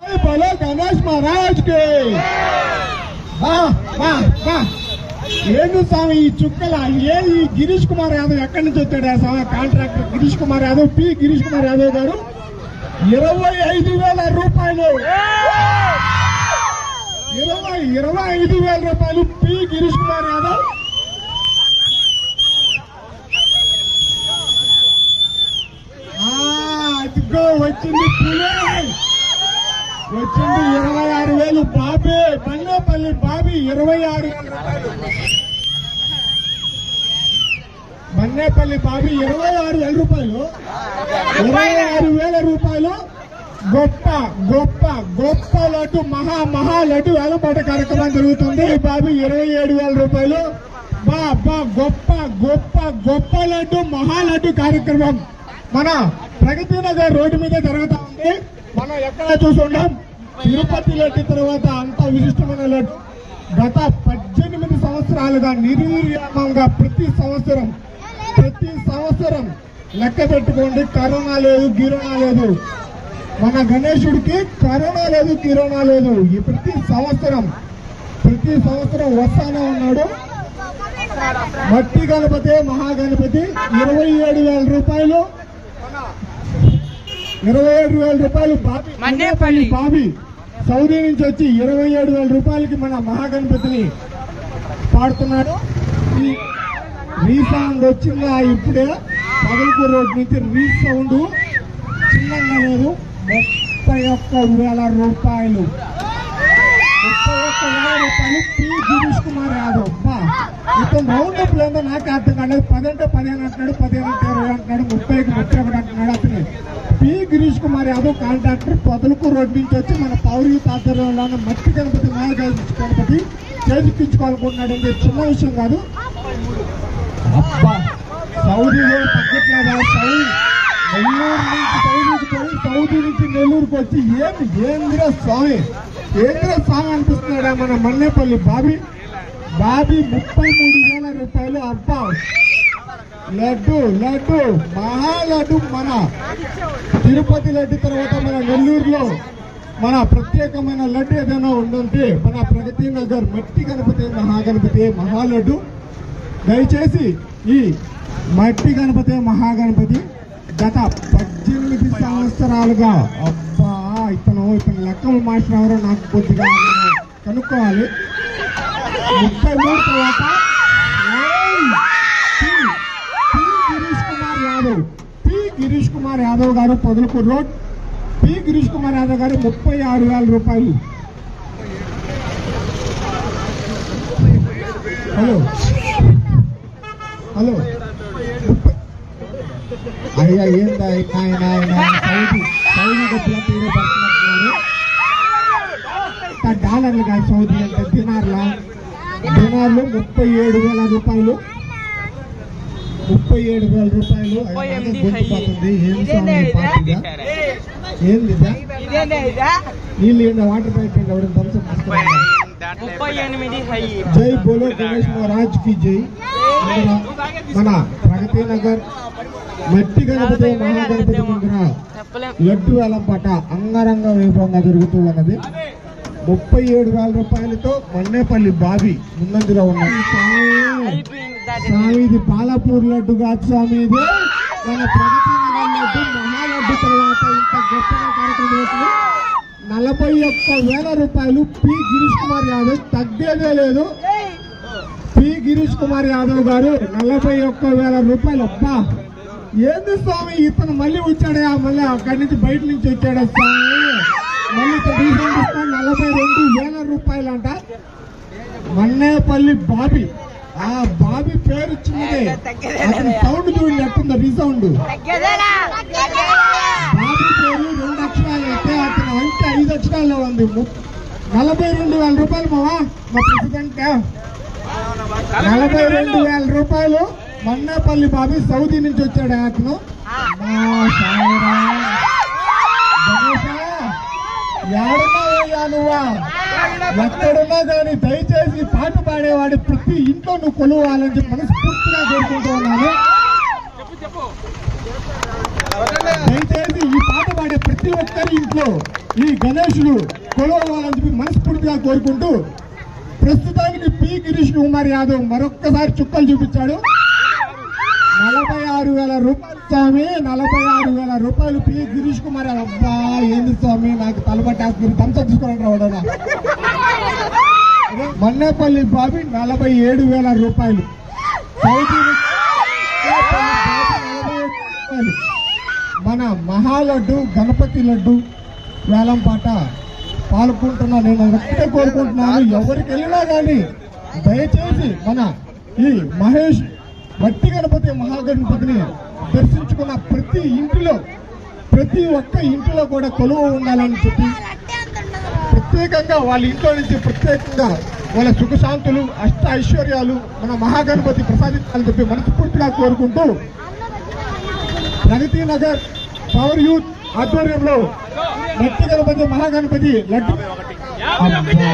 बोलो गणेश महाराज के వా, వా, వా. ఏంది స్వామి ఈ చుక్కల ఏ ఈ గిరీష్ కుమార్ యాదవ్ ఎక్కడి నుంచి వచ్చాడు ఆ స్వామి కాంట్రాక్టర్ గిరీష్ కుమార్ యాదవ్ పి గిరీష్ కుమార్ యాదవ్ గారు ఇరవై ఐదు వేల రూపాయలు ఇరవై ఇరవై ఐదు వేల రూపాయలు పి గిరీష్ కుమార్ యాదవ్ ఆ, అదిగో వచ్చింది పులే వచ్చింది ఇరవై ఆరు వేలు బాబీ బంగపల్లి బాబీ ఇరవై ఆరు వేల రూపాయలు మన్నేపల్లి బాబీ ఇరవై ఆరు వేల రూపాయలు ఇరవై ఆరు వేల రూపాయలు గొప్ప గొప్ప గొప్ప లడ్డు మహా మహా లడ్డు వేలపాట కార్యక్రమం జరుగుతుంది ఈ బాబీ ఇరవై ఏడు వేల రూపాయలు బా బా గొప్ప గొప్ప గొప్ప లడ్డు మహా లడ్డు కార్యక్రమం మన ప్రగతి నగర్ రోడ్డు మీద జరుగుతా ఉంది మనం ఎక్కడ చూసుంటాం తిరుపతి లడ్డు తర్వాత అంత విశిష్టమైన లడ్డు గత పద్దెనిమిది సంవత్సరాలుగా నిర్వీర్యంగా ప్రతి సంవత్సరం ప్రతి సంవత్సరం లెక్క పెట్టుకోండి కరోనా లేదు గిరోనా లేదు మన గణేశుడికి కరోనా లేదు కిరోనా లేదు ఈ ప్రతి సంవత్సరం ప్రతి సంవత్సరం వస్తానే ఉన్నాడు మట్టి గణపతి మహాగణపతి ఇరవై ఏడు వేల రూపాయలు ఇరవై ఏడు వేల రూపాయలు బాబీ మన్నేపల్లి. బాబీ సౌదీ నుంచి వచ్చి ఇరవై ఏడు వేల రూపాయలకి మన మహాగణపతిని పాడుతున్నాడు ఈ రీసౌండ్ వచ్చిందా ఇప్పుడే పగల్పూర్ రోడ్ నుంచి రీసౌండ్ చిన్నగా లేదు ముప్పై ఒక్క వేల రూపాయలు ముప్పై ఒక్క వేల రూపాయలు పి గిరీష్ కుమార్ యాదవ్ బా ఇతను రౌండ్ అప్ లేదో నాకు అర్థం కాలేదు పది అంటే పదిహేను అంటున్నాడు పదిహేను అంటే ఇరవై అంటున్నాడు ముప్పైకి ముప్పై ఒకటి అంటున్నాడు అతను పి గిరీష్ కుమార్ యాదవ్ కాంట్రాక్టర్ పొదలకు రోడ్ నుంచి వచ్చి మన పౌరి ఆధ్వర్యంలో ఉన్న మట్టి గణపతి నాయక గణపతి చేజిక్కించుకోవాలనుకుంటున్నాడు అంటే చిన్న విషయం కాదు అబ్బా సౌదీలో తగ్గట్లేదా సౌదీ నెల్లూరు నుంచి సౌదీకి పోయి సౌదీ నుంచి నెల్లూరుకి వచ్చి ఏమి ఏంద్ర స్వామి ఏంద్ర స్వామి అనిపిస్తున్నాడా మన మన్నేపల్లి బాబీ బాబీ ముప్పై మూడు వేల రూపాయలు అబ్బా లడ్డు లడ్డు మహా లడ్డు మన తిరుపతి లడ్డు తర్వాత మన నెల్లూరులో మన ప్రత్యేకమైన లడ్డు ఏదైనా ఉందంటే మన ప్రగతి నగర్ మట్టి గణపతి మహాగణపతి మహాలడ్డు దయచేసి ఈ మట్టి గణపతి మహాగణపతి గత పద్దెనిమిది సంవత్సరాలుగా అబ్బా ఇతను ఇతను లెక్కలు మాస్టర్ ఎవరో నాకు కొద్దిగా నేను కనుక్కోవాలి ముప్పై మూడు తర్వాత ఏయ్! P. P. Girish Kumar Yadav P Girish Kumar Yadav గారు పొదలకూరు రోడ్ పి గిరీష్ కుమార్ యాదవ్ గారు ముప్పై ఆరు వేల రూపాయలు హలో హలో ముప్పై అయ్యా ఏందా ఆయన ఆయన సౌదీ సౌదీ డబ్బులంతా ఈడే పడుతున్నట్టున్నారు ఇంకా డాలర్లు కాదు సౌదీ అంటే దినార్లా దినార్లు ముప్పై ఏడు వేల రూపాయలు ముప్పై ఏడు వేల రూపాయలు ముప్పై ఆయన ఎనిమిది గుర్తుపడుతుంది ఏం ఇదేందే స్వామి ఇదా? పార్టీగా ఏంది ఇదా? ఇదేందే ఇదా? నీళ్ళు ఏందా వాటర్ పైప్ ఏందా ఎవరైనా థమ్స్అప్ తీసుకురావాలా? ముప్పై ఎనిమిది హై జై బోలో గణేష్ మహారాజ్ కి జై మన మన ప్రగతి నగర్ మట్టి గణపతి మహాగణపతి ముందర చెప్పలేం లడ్డు వేలం పాట అంగరంగ వైభవంగా జరుగుతూ ఉన్నది ముప్పై ఏడు వేల రూపాయలతో మన్నేపల్లి బావి ముందంజలో ఉన్నది స్వామి, అయిపోయింది దాటి స్వామి ఇది పాలపూర్ లడ్డు కాదు స్వామి ఇది మన ప్రగతి నగర్ లడ్డు మహాలడ్డు తర్వాత ఇంత గొప్పగా కార్యక్రమం చేస్తుంది నలభై ఒక్క వేల రూపాయలు పి గిరీష్ కుమార్ యాదవ్ తగ్గేదే లేదు పి గిరీష్ కుమార్ యాదవ్ గారు నలభై ఒక్క వేల రూపాయలు అబ్బా ఏంది స్వామి ఇతను మళ్ళీ వచ్చాడా మళ్ళీ అక్కడి నుంచి బయట నుంచి వచ్చాడా స్వామి మళ్ళీ ఇతను రీఫండ్ ఇస్తాను నలభై రెండు వేల రూపాయలు అంట మన్నేపల్లి బాబీ ఆ బాబీ పేరు చిన్నదే అతని సౌండ్ చూడండి ఎట్టుందో రీసౌండ్ బాబీ పేరు రెండు అక్షరాలు అయితే అతను అంటే ఐదు అక్షరాల్లో ఉంది ము- నలభై రెండు వేల రూపాయలు మావా మా ప్రెసిడెంట్ నలభై రెండు వేల రూపాయలు మన్నేపల్లి బాబీ సౌదీ నుంచి వచ్చాడు అతను మా సాయిరా. గణేశ, ఏడున్నావయ్యా నువ్వా ఎక్కడున్నా కానీ దయచేసి పాట పాడేవాడి ప్రతి ఇంట్లో నువ్వు కొలువాలని చెప్పి మనస్ఫూర్తిగా కోరుకుంటూ ఉన్నాను దయచేసి ఈ పాట పాడే ప్రతి ఒక్కరి ఇంట్లో ఈ గణేశుడు కొలవాలని చెప్పి మనస్ఫూర్తిగా కోరుకుంటూ ప్రస్తుతానికి పి గిరీష్ కుమార్ యాదవ్ మరొక్కసారి చుక్కలు చూపించాడు నలభై ఆరు వేల రూపాయలు స్వామి నలభై ఆరు వేల రూపాయలు పి గిరీష్ కుమార్ యాదవ్. అబ్బా ఏంది స్వామి నాకు తలబట్టేస్తుంది తంత తీసుకోవడం రావడా మన్నేపల్లి బాబి నలభై ఏడు వేల రూపాయలు సౌదీ నలభై ఏడు రూపాయలు. మన మహాలడ్డు గణపతి లడ్డు వేలం పాట పాల్గొంటున్నా నేను ఒక్కటే కోరుకుంటున్నాను ఎవరికి వెళ్ళినా కానీ దయచేసి మన ఈ మహేష్ వట్టి గణపతి మహాగణపతిని దర్శించుకున్న ప్రతి ఇంటిలో ప్రతి ఒక్క ఇంటిలో కూడా కొలువు ఉండాలని చెప్పి ప్రత్యేకంగా వాళ్ళ ఇంట్లో నుంచి ప్రత్యేకంగా వాళ్ళ సుఖశాంతులు అష్ట ఐశ్వర్యాలు మన మహాగణపతి ప్రసాదించాలని చెప్పి మనస్ఫూర్తిగా కోరుకుంటూ ప్రగతి నగర్ పవర్ యూత్ ఆధ్వర్యంలో మట్టి గణపతి మహాగణపతి లడ్డు అబ్బా.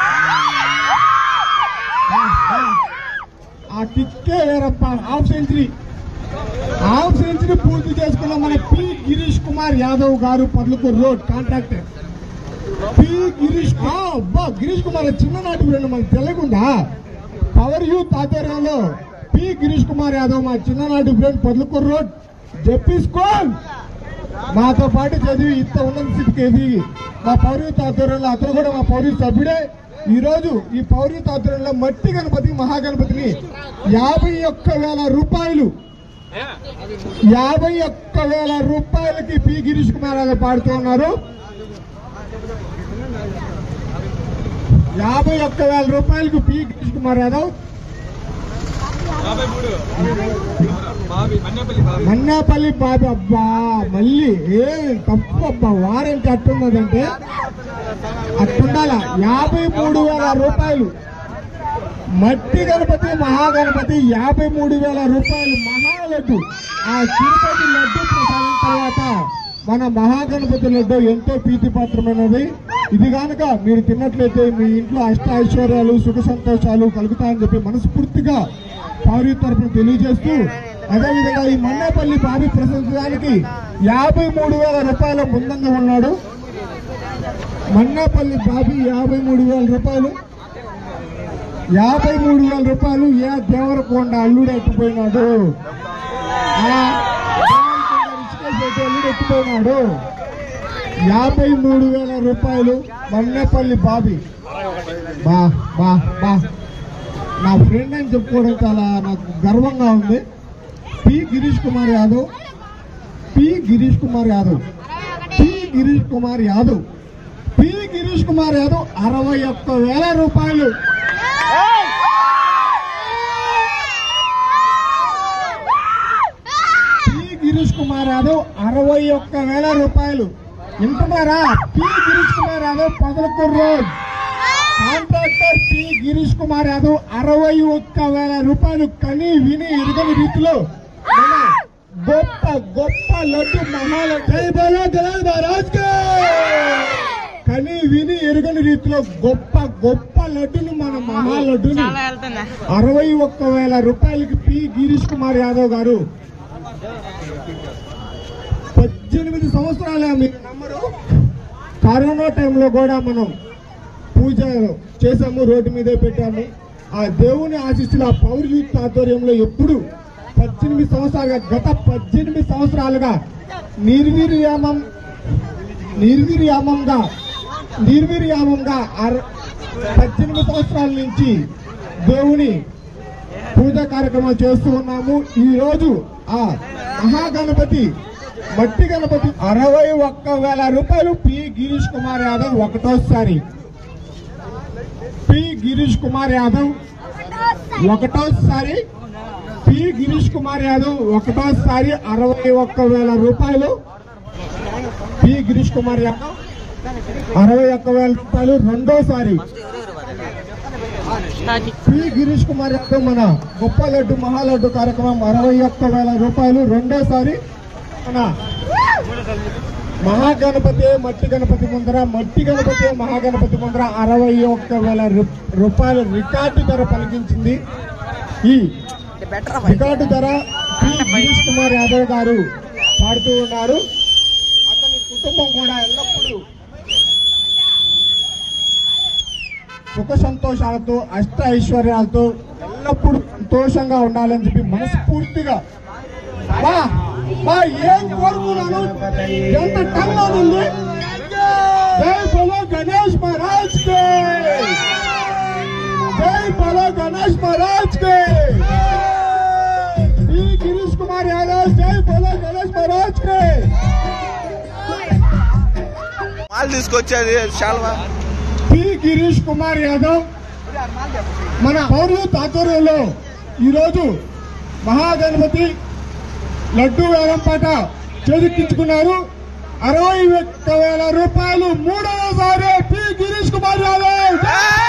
ఆ, ఆ. ఆ టిక్కే వేరప్ప హాఫ్ సెంచరీ హాఫ్ సెంచరీ పూర్తి చేసుకున్న మన పి గిరీష్ కుమార్ యాదవ్ గారు పర్లుకూరు రోడ్ కాంట్రాక్టర్ పి గిరీష్ ఆ, అబ్బా గిరీష్ కుమార్ చిన్ననాటి ఫ్రెండ్ మనకు తెలియకుండా పవర్ యూత్ ఆధ్వర్యంలో పి గిరీష్ కుమార్ యాదవ్ మా చిన్ననాటి ఫ్రెండ్ పొర్లకూరు రోడ్ జెపీ స్కూల్ మాతో పాటు చదివి ఇంత ఉన్నత స్థితికి ఎదిగి మా పవర్ యూత్ ఆధ్వర్యంలో అతను కూడా మా పవర్ యూత్ సభ్యుడే ఈ రోజు ఈ పవర్ యూత్ ఆధ్వర్యంలో మట్టి గణపతి మహాగణపతిని యాభై ఒక్క వేల రూపాయలు యాభై ఒక్క వేల రూపాయలకి పి గిరీష్ కుమార్ యాదవ్ పాడుతూ ఉన్నారు యాభై ఒక్క వేల రూపాయలకు పి గిరీష్ కుమార్ యాదవ్ మన్నాపల్లి బాబు అబ్బా మళ్ళీ ఏ తప్పు అబ్బా వారంటీ అట్టున్నదంటే అట్టుండాల యాభై మూడు వేల రూపాయలు మట్టి గణపతి మహాగణపతి యాభై మూడు వేల రూపాయలు మహాలడ్డు ఆ తిరుపతి లడ్డు ప్రసాదం తర్వాత మన మహాగణపతి లడ్డు ఎంతో ప్రీతిపాత్రమైనది ఇది కనుక మీరు తిన్నట్లయితే మీ ఇంట్లో అష్ట ఐశ్వర్యాలు సుఖ సంతోషాలు కలుగుతాయని చెప్పి మనస్ఫూర్తిగా పౌరి తరఫున తెలియజేస్తూ అదేవిధంగా ఈ మన్నేపల్లి బాబి ప్రశంసడానికి యాభై మూడు వేల రూపాయల ముందంగా ఉన్నాడు మన్నేపల్లి బాబి యాభై మూడు వేల రూపాయలు యాభై మూడు వేల రూపాయలు ఏ దేవరకొండ అల్లుడు ఎత్తిపోయినాడు ఆ దేవరకొండ రిషికేశ్ రెడ్డి అల్లుడు ఎత్తిపోయినాడు యాభై మూడు వేల రూపాయలు మన్నేపల్లి బాబి బా బా బా నా ఫ్రెండ్ అని చెప్పుకోవడం చాలా నాకు గర్వంగా ఉంది P Girish Kumar Yadav P Girish Kumar Yadav P Girish Kumar Yadav P Girish Kumar Yadav అరవై ఒక్క వేల రూపాయలు పి గిరీష్ కుమార్ యాదవ్ అరవై ఒక్క వేల రూపాయలు వింటున్నారా P Girish Kumar Yadav Podalakur road contractor P Girish Kumar Yadav అరవై ఒక్క వేల రూపాయలు కని విని ఎరుగని రీతిలో మన గొప్ప గొప్ప లడ్డు మహాలడ్డు జై బోలో జలాల్ మహారాజ్ కి! కని విని ఎరుగని రీతిలో గొప్ప గొప్ప లడ్డును మన మహాలడ్డుని చాలా వెళ్తున్నా అరవై ఒక్క వేల రూపాయలకి పి గిరీష్ కుమార్ యాదవ్ గారు పద్దెనిమిది సంవత్సరాలే మీకు నమ్మరు కరోనా టైంలో కూడా మనం పూజ చేసాము రోడ్డు మీదే పెట్టాము ఆ దేవుని ఆశిస్తున్న ఆ పౌర్ యూత్ ఆధ్వర్యంలో ఎప్పుడు పద్దెనిమిది సంవత్సరాలుగా గత పద్దెనిమిది సంవత్సరాలుగా నిర్వీర్యామం నిర్వీర్యామంగా నిర్వీర్యామంగా అర- పద్దెనిమిది సంవత్సరాల నుంచి దేవుని పూజా కార్యక్రమం చేస్తూ ఉన్నాము ఈ రోజు ఆ మహాగణపతి మట్టి గణపతి అరవై ఒక్క వేల రూపాయలు పి గిరీష్ కుమార్ యాదవ్ ఒకటోసారి పి గిరీష్ కుమార్ యాదవ్ ఒకటోసారి పి గిరీష్ కుమార్ యాదవ్ ఒకటోసారి అరవై ఒక్క వేల రూపాయలు పి గిరీష్ కుమార్ యాదవ్ అరవై ఒక్క వేల రూపాయలు రెండోసారి స్టార్టింగ్ పి గిరీష్ కుమార్ యాదవ్ మన గొప్ప లడ్డు మహాలడ్డు కార్యక్రమం అరవై ఒక్క వేల రూపాయలు రెండోసారి మన మహాగణపతి మట్టి గణపతి ముందర మట్టి గణపతి మహాగణపతి ముందర అరవై ఒక్క వేల రూ- రూపాయలు రికార్డు ధర పలికించింది ఈ రికార్డు ధర పి గిరీష్ కుమార్ యాదవ్ గారు పాడుతూ ఉన్నారు అతని కుటుంబం కూడా ఎల్లప్పుడూ సుఖ సంతోషాలతో అష్ట ఐశ్వర్యాలతో ఎల్లప్పుడూ సంతోషంగా ఉండాలని చెప్పి మనస్ఫూర్తిగా బా బా ఏం కోరుకున్నాను ఎంత టన్లో ఉంది జై బోలో గణేష్ మహారాజ్ కే జై బోలో గణేష్ మహారాజ్ కే ఈ గిరీష్ కుమార్ యాదవ్ జై బోలో గణేష్ మహారాజ్ కే మాల్ తీసుకొచ్చేది శాల్వా పి గిరీష్ కుమార్ యాదవ్ మన పౌరులు ఆధ్వర్యంలో ఈరోజు మహాగణపతి లడ్డు వేలంపాట చేజిక్కించుకున్నారు అరవై ఒక్క వేల రూపాయలు మూడవసారి పి గిరీష్ కుమార్ యాదవ్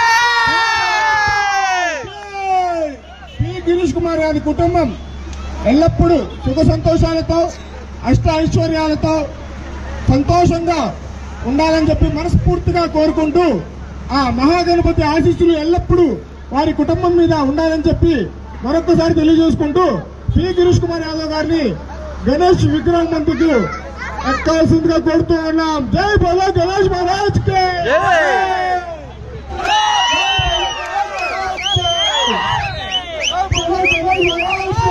పి గిరీష్ కుమార్ యాదవ్ కుటుంబం ఎల్లప్పుడూ సుఖ సంతోషాలతో అష్ట ఐశ్వర్యాలతో సంతోషంగా ఉండాలని చెప్పి మనస్ఫూర్తిగా కోరుకుంటూ ఆ మహాగణపతి ఆశీస్సులు ఎల్లప్పుడూ వారి కుటుంబం మీద ఉండాలని చెప్పి మరొకసారి తెలియజేసుకుంటూ పి గిరీష్ కుమార్ యాదవ్ గారిని గణేష్ విగ్రహం మందుకు ఎక్కాల్సిందిగా కోరుతూ ఉన్నాం జై బోలో గణేష్ మహారాజ్ కే బోలో గణేష్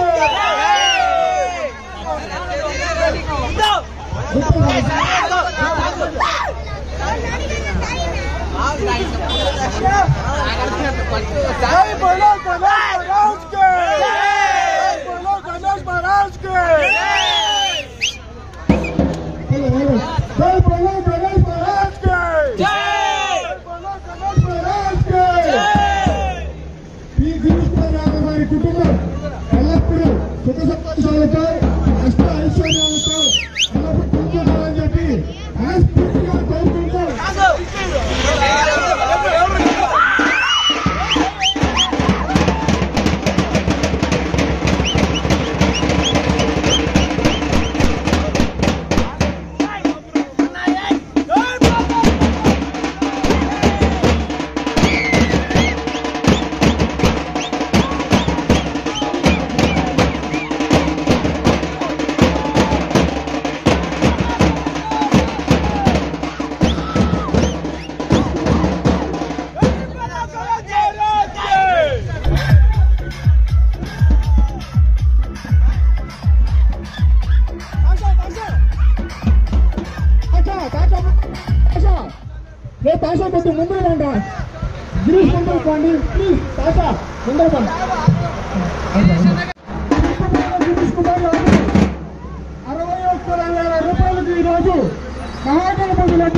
మహారాజ్ కే. हेलो हेलो जय बोलो गणेश महाराज के जय बोलो गणेश महाराज के ఈ గిరీష్ కుమార్ యాదవ్ గారి కుటుంబం ఎల్లప్పుడూ సుఖ సంతోషాలతో అష్ట ఐశ్వర్యాలతో ఎల్లప్పుడూ కూర్చోవాలని చెప్పి మనస్ఫూర్తిగా కోరుకుంటూ ఆశా తాశా ఆశా రే తాశా కొద్ది ముందు రండి గిరీష్ ముందు పోండి ప్లీజ్ తాశా ముందర పోండి గిరీష్ కుమార్ యాదవ్ అరవై ఒక్క వేల రూపాయలకి ఈరోజు మహాగణపతి లడ్డు